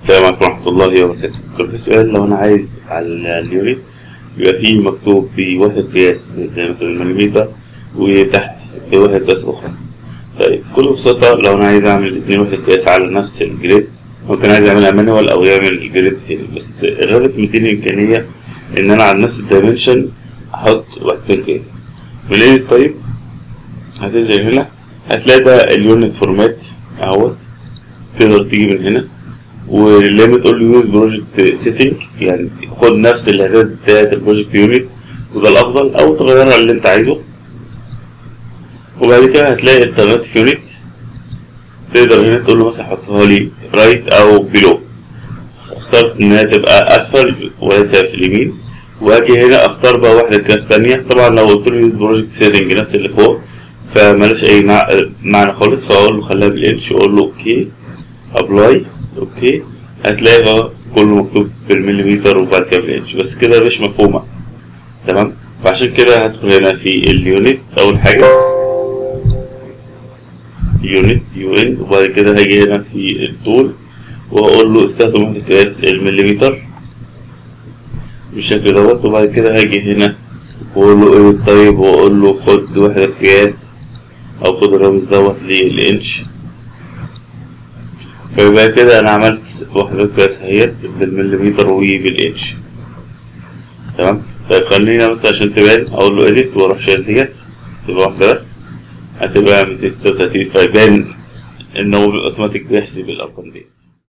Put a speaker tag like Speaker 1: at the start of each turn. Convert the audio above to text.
Speaker 1: السلام عليكم ورحمة الله وبركاته كان في سؤال لو أنا عايز على اليونت يبقى فيه مكتوب بوحدة قياس زي مثلا المليمتر وتحت بوحدة قياس أخرى طيب بكل بساطة لو أنا عايز أعمل اتنين وحدة قياس على نفس الجريد ممكن عايز أعملها مانوال أو يعمل جريد تاني بس الرابط مديني إمكانية إن أنا على نفس الدايمنشن أحط وحدتين قياس من إيه طيب هتنزل هنا هتلاقي ده اليونت فورمات أهوت تقدر تيجي من هنا ولما تقول له يوز بروجكت سيتنج يعني خد نفس الاعداد بتاعت البروجكت يونت وده الافضل او تغيرها اللي انت عايزه وبعد كده هتلاقي الترناتيف يونت تقدر هنا تقول له مثلا حطها لي رايت او بيلو اخترت انها تبقى اسفل وليس في اليمين واجي هنا اختار بقى واحدة كلاس تانية طبعا لو قلت له يوز بروجكت سيتنج نفس اللي فوق فمالهاش اي مع- معنى خالص فاقول له خليها بالانش واقول له اوكي ابلاي اوكي هتلاقيها كله مكتوب بالمليمتر وبعد كده بالانش بس كده مش مفهومة تمام فعشان كده هدخل هنا في اليونت اول حاجة يونت يو ان وبعد كده هاجي هنا في الطول وهقول له استخدم وحدة قياس المليمتر بالشكل دوت وبعد كده هاجي هنا واقول له ايه طيب واقول له خد وحدة قياس او خد الرمز دوت للانش فيبقى كده انا عملت وحدات قياس اهيت بالمليمتر وبالانش تمام طيب خلينا بس عشان تبان اقول له اديت واروح شايل ديت تبقى واحدة بس هتبقى 236 فيبان ان هو اوتوماتيك بيحسب الارقام دي